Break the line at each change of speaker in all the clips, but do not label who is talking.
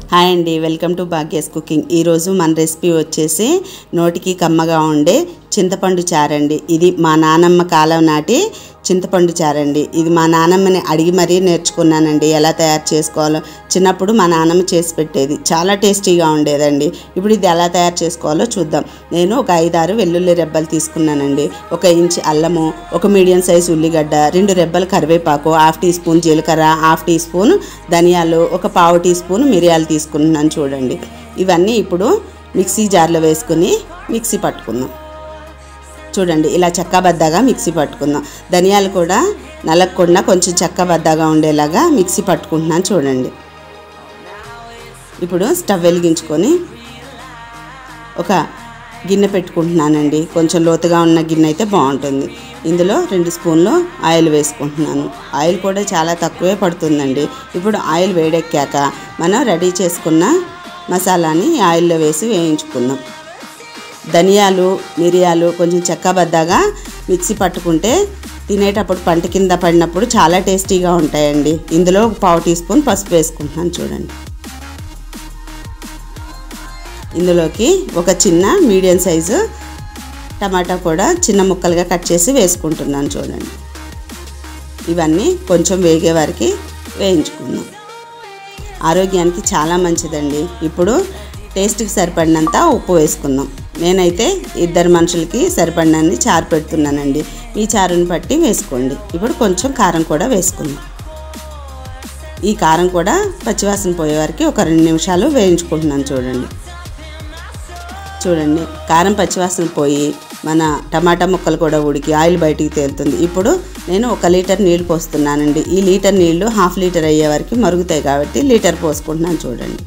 hi అండి welcome to Bhagya's cooking ఈరోజు మన రెసిపీ వచ్చేసి నోటికి కమ్మగా ఉండే చింతపండు చారండి ఇది మా నానమ్మ కాలం నాటి చింతపండు చారండి ఇది మా నానమ్మని అడిగి మరీ నేర్చుకున్నానండి ఎలా తయారు చేసుకోవాలో చిన్నప్పుడు మా నానమ్మ చేసి పెట్టేది చాలా టేస్టీగా ఉండేదండి ఇప్పుడు ఇది ఎలా తయారు చేసుకోవాలో చూద్దాం నేను ఒక ఐదారు వెల్లుల్లి రెబ్బలు తీసుకున్నానండి ఒక ఇంచ్ అల్లము ఒక మీడియం సైజ్ ఉల్లిగడ్డ రెండు రెబ్బలు కరివేపాకు హాఫ్ టీ స్పూన్ జీలకర్ర హాఫ్ టీ స్పూన్ ధనియాలు ఒక పావు టీ స్పూన్ మిరియాలు తీసుకున్నాను చూడండి ఇవన్నీ ఇప్పుడు మిక్సీ జార్లో వేసుకుని మిక్సీ పట్టుకుందాం చూడండి ఇలా చెక్కబద్దగా మిక్సీ పట్టుకుందాం ధనియాలు కూడా నలగకుండా కొంచెం చెక్కబద్దగా ఉండేలాగా మిక్సీ పట్టుకుంటున్నాను చూడండి ఇప్పుడు స్టవ్ వెలిగించుకొని ఒక గిన్నె పెట్టుకుంటున్నానండి కొంచెం లోతుగా ఉన్న గిన్నె అయితే బాగుంటుంది ఇందులో రెండు స్పూన్లు ఆయిల్ వేసుకుంటున్నాను ఆయిల్ కూడా చాలా తక్కువే పడుతుందండి ఇప్పుడు ఆయిల్ వేడెక్కాక మనం రెడీ చేసుకున్న మసాలాని ఈ ఆయిల్లో వేసి వేయించుకుందాం ధనియాలు మిరియాలు కొంచెం చెక్కబద్దగా మిక్సీ పట్టుకుంటే తినేటప్పుడు పంట కింద పడినప్పుడు చాలా టేస్టీగా ఉంటాయండి ఇందులో ఒక పావు టీ స్పూన్ పసుపు వేసుకుంటున్నాను చూడండి ఇందులోకి ఒక చిన్న మీడియం సైజు టమాటా కూడా చిన్న ముక్కలుగా కట్ చేసి వేసుకుంటున్నాను చూడండి ఇవన్నీ కొంచెం వేగే వరకు వేయించుకుందాం ఆరోగ్యానికి చాలా మంచిదండి ఇప్పుడు టేస్ట్కి సరిపడినంత ఉప్పు వేసుకుందాం నేనైతే ఇద్దరు మనుషులకి సరిపడినన్ని చారు పెడుతున్నానండి ఈ చారుని బట్టి వేసుకోండి ఇప్పుడు కొంచెం కారం కూడా వేసుకుందాం ఈ కారం కూడా పచ్చివాసన పోయే వరకు ఒక రెండు నిమిషాలు వేయించుకుంటున్నాను చూడండి చూడండి కారం పచ్చివాసన పోయి మన టమాటా ముక్కలు కూడా ఉడికి ఆయిల్ బయటికి తేలుతుంది ఇప్పుడు నేను ఒక లీటర్ నీళ్ళు పోస్తున్నానండి ఈ లీటర్ నీళ్లు హాఫ్ లీటర్ అయ్యే వరకు మరుగుతాయి కాబట్టి లీటర్ పోసుకుంటున్నాను చూడండి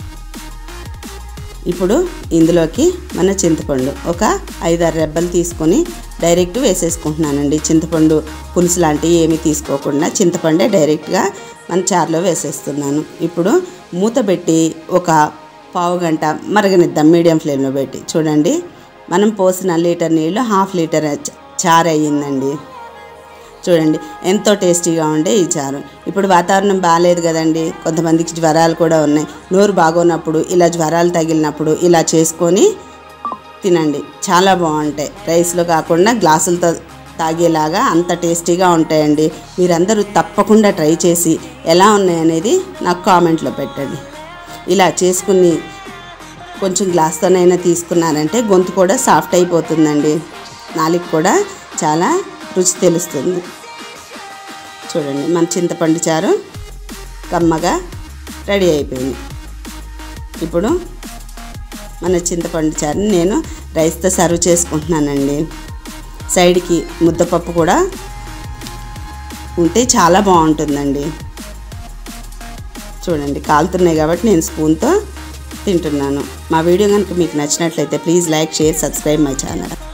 ఇప్పుడు ఇందులోకి మన చింతపండు ఒక ఐదారు రెబ్బలు తీసుకొని డైరెక్ట్ వేసేసుకుంటున్నానండి చింతపండు పులుసు లాంటివి ఏమీ తీసుకోకుండా చింతపండే డైరెక్ట్గా మన చారులో వేసేస్తున్నాను ఇప్పుడు మూత పెట్టి ఒక పావు గంట మరగనిద్దాం మీడియం ఫ్లేమ్లో పెట్టి చూడండి మనం పోసిన లీటర్ నీళ్ళు హాఫ్ లీటర్ చారు అయ్యిందండి చూడండి ఎంతో టేస్టీగా ఉండే ఈ చారు ఇప్పుడు వాతావరణం బాగాలేదు కదండి కొంతమందికి జ్వరాలు కూడా ఉన్నాయి నోరు బాగోనప్పుడు ఇలా జ్వరాలు తగిలినప్పుడు ఇలా చేసుకొని తినండి చాలా బాగుంటాయి రైస్లో కాకుండా గ్లాసులతో తాగేలాగా అంత టేస్టీగా ఉంటాయండి మీరందరూ తప్పకుండా ట్రై చేసి ఎలా ఉన్నాయనేది నాకు కామెంట్లో పెట్టండి ఇలా చేసుకుని కొంచెం గ్లాస్తోనైనా తీసుకున్నారంటే గొంతు కూడా సాఫ్ట్ అయిపోతుందండి నాలుగు కూడా చాలా రుచి తెలుస్తుంది చూడండి మన చింతపండు చారు కమ్మగా రెడీ అయిపోయింది ఇప్పుడు మన చింతపండు చారుని నేను రైస్తో సర్వ్ చేసుకుంటున్నానండి సైడ్కి ముద్దపప్పు కూడా ఉంటే చాలా బాగుంటుందండి చూడండి కాలుతున్నాయి కాబట్టి నేను స్పూన్తో తింటున్నాను మా వీడియో కనుక మీకు నచ్చినట్లయితే please like share subscribe my channel